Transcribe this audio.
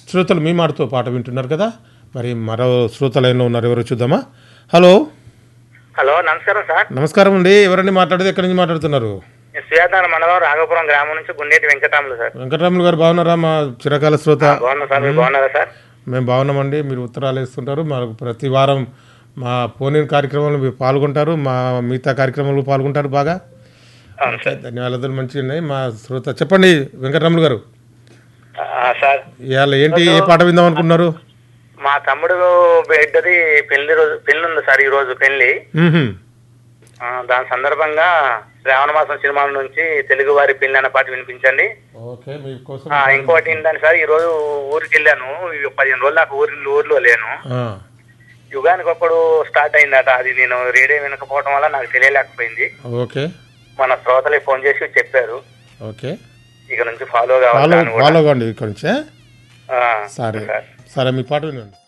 శ్రోతలు మీ మాటతో పాట వింటున్నారు కదా మరి మరో శ్రోత లైన్లో ఉన్నారు ఎవరో చూద్దామా హలో హలో నమస్కారం సార్ నమస్కారం అండి ఎవరండి మాట్లాడేది ఎక్కడి నుంచి మాట్లాడుతున్నారు నేను సుయాదాన మండలం రాఘపురం గ్రామం నుంచి గుండేటి వెంకటరాములు సార్ వెంకటరాములు గారు బాగున్నారా మా చిరకాల శ్రోత బాగున్నా సార్ మీరు బాగున్నారా సార్ మేము బాగున్నామండి మీరు ఉత్తరాలు వేస్తుంటారు మాకు ప్రతి వారం మా ఫోన్ ఇన్ కార్యక్రమంలో మీరు పాల్గొంటారు మా మిగతా కార్యక్రమంలో పాల్గొంటారు బాగా అవును సార్ ధన్యవాదాలు మంచిగా ఉన్నాయి మా శ్రోత చెప్పండి వెంకటరాములు గారు ఆ, సార్ ఇవాళ ఏంటి ఏ పాట విందాం అనుకున్నారు మా తమ్ముడు బిడ్డది పెళ్లి రోజు పెళ్లి ఉంది సార్ ఈ రోజు పెళ్లి మ్మ్హ్మ్. ఆ, దాని సందర్భంగా శ్రావణ మాసం సినిమాల నుంచి తెలుగు వారి పెళ్లి అన్న పాట వినిపించండి ఓకే మీకోసం ఆ, ఇంకోటి ఏంటంటే సార్ ఈ రోజు ఊరికి వెళ్ళాను ఈ పదిహేను రోజులు నాకు ఊరి ఊర్లో లేను ఆ, యుగానికి ఒకడు స్టార్ట్ అయిందట అది నేను రేడియో వినకపోవడం వల్ల నాకు తెలియలేకపోయింది ఓకే మన శ్రోతలే ఫోన్ చేసి చెప్పారు ఓకే ఇక నుంచి ఫాలో ఫాలో కావాలి ఫాలో కావండి ఇక్కడ నుంచి ఆ, సరే సార్ సరే మీ పాట వినండి